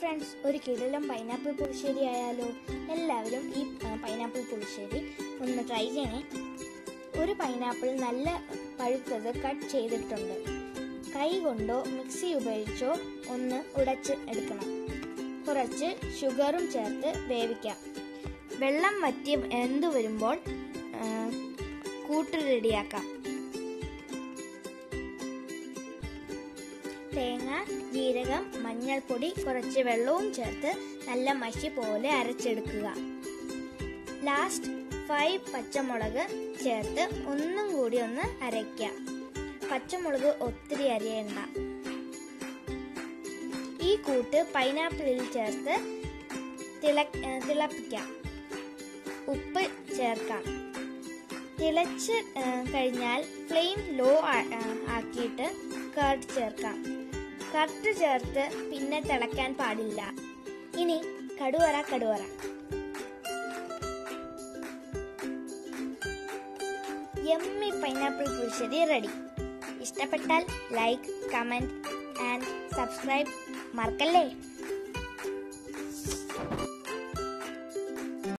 friends ഒരു കിടലം pineapple പുളിശ്ശേരി ആയാലോ എല്ലാവരും ഈ പൈനാപ്പിൾ പുളിശ്ശേരി ഒന്ന് ട്രൈ ചെയ്യണേ ഒരു പൈനാപ്പിൾ നല്ല പഴുത്തത് കട്ട് ചെയ്തിട്ടുണ്ട് കൈ കൊണ്ടോ മിക്സി ഉപയോഗിച്ചോ ഒന്ന് ഉടച്ച് എടുക്കണം കുറച്ച് ഷുഗറും ചേർത്ത് വേവിക്കാം വെള്ളം വറ്റി എന്തു വരുമ്പോൾ ആ, കൂട്ട് റെഡിയാക്കാം തേങ്ങ ജീരകം മഞ്ഞൾപ്പൊടി കുറച്ച് വെള്ളവും ചേർത്ത് നല്ല മഷി പോലെ അരച്ചെടുക്കുക ലാസ്റ്റ് ഫൈവ് പച്ചമുളക് ചേർത്ത് ഒന്നും കൂടി ഒന്ന് അരയ്ക്കാം പച്ചമുളക് ഒത്തിരി അരിയണ്ട ഈ കൂട്ട് പൈനാപ്പിളിൽ ചേർത്ത് തിള ഏ, തിളപ്പിക്കാം ഉപ്പ് ചേർക്കാം തിളച്ച് ഏ, കഴിഞ്ഞാൽ ഫ്ലെയിം ലോ ആക്കിയിട്ട് കർഡ് ചേർക്കാം കർഡ് ചേർത്ത് പിന്നെ തിളയ്ക്കാൻ പാടില്ല ഇനി കടുവറ കടുവറ യമ്മി പൈനാപ്പിൾ പുളിശ്ശേരി റെഡി ഇഷ്ടപ്പെട്ടാൽ ലൈക്ക് കമൻറ്റ് ആൻഡ് സബ്സ്ക്രൈബ് മറക്കല്ലേ